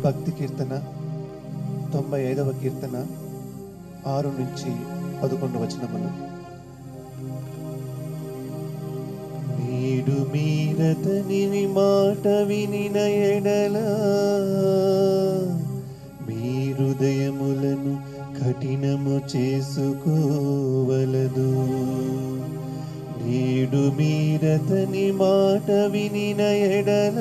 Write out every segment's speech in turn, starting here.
భక్తి కీర్తన తొంభై ఐదవ కీర్తన ఆరు నుంచి పదకొండు వచనములు నీడు మీరతని మాట వినిన ఎడల మీ హృదయములను కఠినము చేసుకోవలదు నీడు మీరతని మాట వినిన ఎడల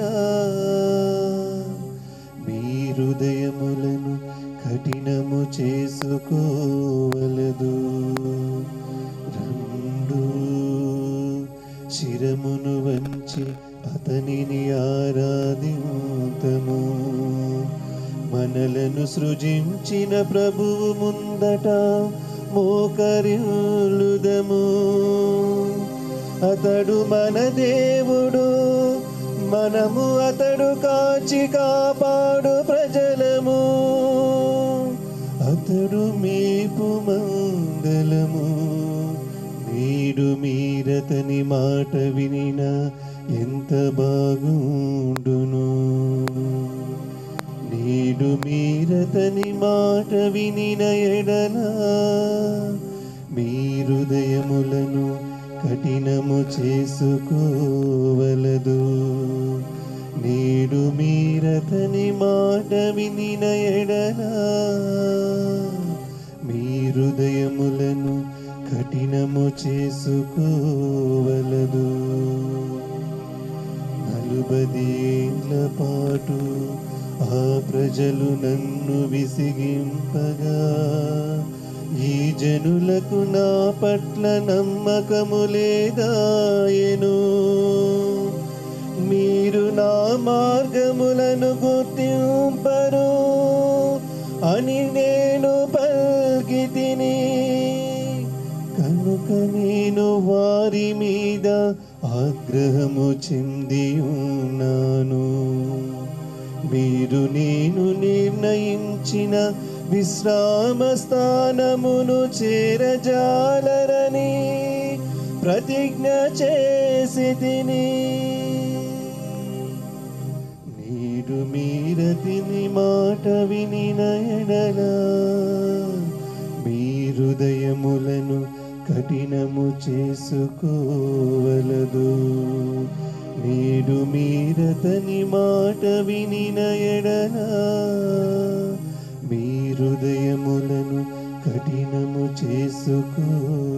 మీ హృదయములను కఠినము చేసుకోవలదు రెండు శిరమును వంచి అతనిని ఆరాధింతము మనలను సృజించిన ప్రభువు ముందట మోకరిల్లుదము అతడు మన దేవుడు మనము అతడు కాచి కాపాడు ప్రజలము అతడు మేపు మంగళము నీడు మీరతని మాట వినిన ఎంత బాగుండును నీడు మీరతని మాట వినిన ఎడల మీ హృదయములను కఠినము చేసుకోవలదు నీడు మీరతని మాట వినిన ఎడల మీ హృదయములను కఠినము చేసుకోవలదు నలుబదేండ్ల పాటు ఆ ప్రజలు నన్ను విసిగింపగా ఈ జనులకు నా పట్ల నమ్మకము లేదాయను మీరు నా మార్గములను గుర్తింపరు అని నేను పల్కి తిని కనుక నేను వారి మీద ఆగ్రహము చెంది ఉన్నాను మీరు నేను నిర్ణయించిన విశ్రామ స్థానమును చేరజాలరని ప్రతిజ్ఞ చేసి తిని నీడు మీరతిని మాట వినిన ఎడల మీ హృదయములను కఠినము చేసుకోవలదు నేడు మీరతని మాట వినిన ఎడల మీ హృదయములను కఠినము చేసుకోవలదు